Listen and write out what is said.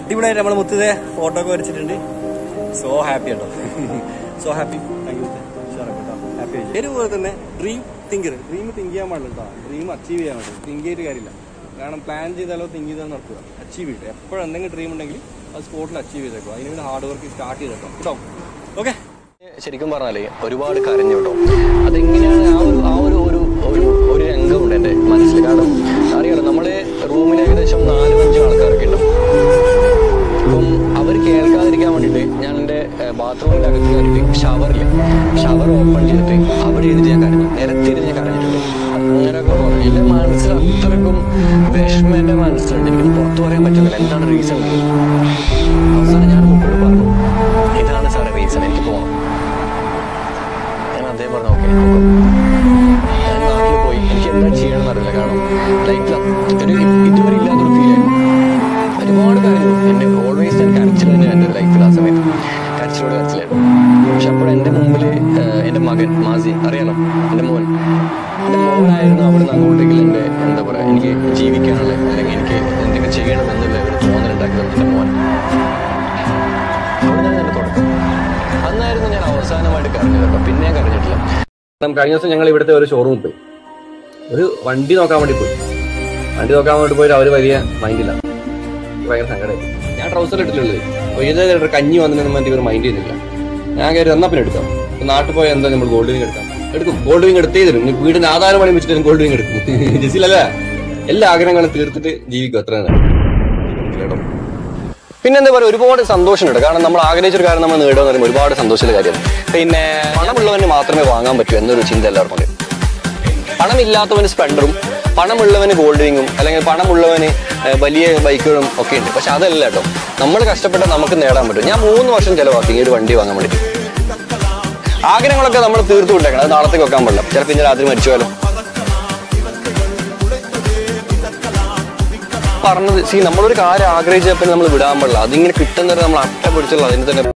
അടിപൊളിയായിട്ട് നമ്മൾ മുത്തതെ ഫോട്ടോ ഒക്കെ വരച്ചിട്ടുണ്ട് സോ ഹാപ്പി കേട്ടോ സോ ഹാപ്പി താങ്ക് യു കേട്ടോ ഹാപ്പി പേര് പോലെ തന്നെ ഡ്രീം തിങ്കർ ഡ്രീം തിങ്ക് ചെയ്യാൻ പാടില്ല കേട്ടോ ഡ്രീം അച്ചീവ് ചെയ്യാൻ പാടില്ല തിങ്ക് ചെയ്തിട്ട് കാര്യമില്ല കാരണം പ്ലാൻ ചെയ്താലോ തിങ്ക് ചെയ്താലോ നടക്കുക അച്ചീവ് ചെയ്തിട്ട് എപ്പോഴും എന്തെങ്കിലും ഡ്രീം ഉണ്ടെങ്കിൽ അത് സ്പോട്ടിൽ അച്ചീവ് ചെയ്തേക്കും അതിന് വേണ്ടി ഹാർഡ് വർക്ക് സ്റ്റാർട്ട് ചെയ്തേക്കാം കേട്ടോ ഓക്കെ ശരിക്കും പറഞ്ഞാലേ ഒരുപാട് കരഞ്ഞു കേട്ടോ അതെങ്ങനെയാണ് ആ ഒരു ആ ഒരു ഒരു ഒരു ഒരു രംഗമുണ്ട് എൻ്റെ മനസ്സിൽ കാരണം അറിയാലോ നമ്മളെ റൂമിൽ ഏകദേശം നാലും അഞ്ചും ആൾക്കാരൊക്കെ ഉണ്ടാവും അപ്പം അവർ കേൾക്കാതിരിക്കാൻ വേണ്ടിയിട്ട് ഞാൻ എൻ്റെ ബാത്റൂമിൻ്റെ അകത്ത് കയറിയിട്ട് ഷവറിൽ ഷവർ ഓപ്പൺ ചെയ്തിട്ട് അവിടെ ഇരുന്ന് ഞാൻ കരഞ്ഞു നിരത്തിയിരുന്ന് ഞാൻ കരഞ്ഞിട്ടുണ്ട് അങ്ങനെയൊക്കെ പറഞ്ഞു എൻ്റെ മനസ്സിൽ അത്രയ്ക്കും വിഷമം എൻ്റെ മനസ്സിലുണ്ട് എനിക്ക് പുറത്തു പറയാൻ പറ്റുന്നില്ല എന്താണ് റീസൺ അവസാനം ഞാൻ മുമ്പോട്ട് പറഞ്ഞു ഇതാണ് സാറേ റീസൺ എനിക്ക് പോകണം ഞാൻ അദ്ദേഹം പറഞ്ഞു ഓക്കെ ഞാൻ നാട്ടിൽ പോയി എനിക്ക് എന്താ ചെയ്യണമെന്ന് അറിയില്ല കാരണം ലൈഫിൽ ഒരു ഇതുവരെ ഇല്ലാത്തൊരു ഫീൽ ആയിരുന്നു ഒരുപാട് കരഞ്ഞു എൻ്റെ ഓൾവേസ് ഞാൻ കരച്ചിൽ തന്നെയാണ് എൻ്റെ ലൈഫിൽ ആ സമയത്ത് കരച്ചിലോട് കരച്ചിലായിരുന്നു പക്ഷെ അപ്പോൾ എൻ്റെ മുമ്പിൽ എൻ്റെ മകൻ മാസി അറിയാലോ എൻ്റെ മോൻ എൻ്റെ മോനായിരുന്നു അവിടെ നിന്ന് അങ്ങോട്ടേക്ക് എൻ്റെ എന്താ പറയുക എനിക്ക് ജീവിക്കാനുള്ള അല്ലെങ്കിൽ എനിക്ക് എന്തെങ്കിലും ചെയ്യണം എന്നുള്ള ഒരു തോന്നലുണ്ടാക്കി തന്നത് എൻ്റെ മോൻ അവിടെ നിന്നാണ് എൻ്റെ തുടക്കം അന്നായിരുന്നു ഞാൻ അവസാനമായിട്ട് കരഞ്ഞത് കേട്ടോ പിന്നെ ഞാൻ കരഞ്ഞിട്ടില്ല കാരണം കഴിഞ്ഞ ദിവസം ഞങ്ങൾ ഇവിടുത്തെ ഒരു ഷോറൂമിൽ പോയി ഒരു വണ്ടി നോക്കാൻ വേണ്ടി പോയി വണ്ടി നോക്കാൻ വേണ്ടി പോയിട്ട് അവർ വലിയ മൈൻഡില്ല ഭയങ്കര സങ്കടമായി ഞാൻ ട്രൗസർ ഇട്ടിട്ടുള്ളത് അപ്പോൾ ഇതേ കഞ്ഞി വന്നിട്ട് മറ്റേ ഇവർ മൈൻഡ് ചെയ്യുന്നില്ല ഞാൻ കയറി എന്നാ പിന്നെ എടുക്കാം ഇപ്പൊ നാട്ടിൽ പോയാൽ എന്താ നമ്മൾ ഗോൾഡ് വിങ് എടുക്കാം എടുക്കും ഗോൾഡ് വിങ് എടുത്തേ തരും ഇനി വീടിന് ആധാരം പണി വെച്ചിട്ട് ഗോൾഡ് വിങ് എടുക്കും ജസിലല്ലേ എല്ലാ ആഗ്രഹങ്ങളും തീർത്തിട്ട് ജീവിക്കും അത്ര തന്നെ കേട്ടോ പിന്നെ എന്താ പറയുക ഒരുപാട് സന്തോഷമുണ്ട് കാരണം നമ്മൾ ആഗ്രഹിച്ചൊരു കാര്യം നമ്മൾ നേടുക എന്ന് പറയുമ്പോൾ ഒരുപാട് സന്തോഷമുള്ള കാര്യമാണ് പിന്നെ പണമുള്ളവന് മാത്രമേ വാങ്ങാൻ പറ്റൂ എന്നൊരു ചിന്ത എല്ലാവർക്കും ഉണ്ട് പണമില്ലാത്തവന് സ്പ്ലെൻഡറും പണമുള്ളവന് ഗോൾഡ് വിങ്ങും അല്ലെങ്കിൽ പണമുള്ളവന് ഏഹ്, വലിയ ബൈക്കുകളും ഒക്കെ ഉണ്ട് പക്ഷെ അതല്ല കേട്ടോ നമ്മൾ കഷ്ടപ്പെട്ടാൽ നമുക്ക് നേടാൻ പറ്റും ഞാൻ മൂന്ന് വർഷം ചിലവാക്കി ഈ ഒരു വണ്ടി വാങ്ങാൻ വേണ്ടി ആഗ്രഹങ്ങളൊക്കെ നമ്മൾ തീർത്തു വിട്ടേക്കണം അത് നാളത്തേക്ക് വെക്കാൻ പാടില്ല ചിലപ്പോൾ ഇന്ന് രാത്രി മരിച്ചു പോയാലോ പറഞ്ഞത് സി നമ്മളൊരു കാര്യം ആഗ്രഹിച്ചപ്പോൾ നമ്മൾ വിടാൻ പാടില്ല അതിങ്ങനെ കിട്ടുന്നവരെ നമ്മൾ അട്ട പിടിച്ചുള്ള അതിന് തന്നെ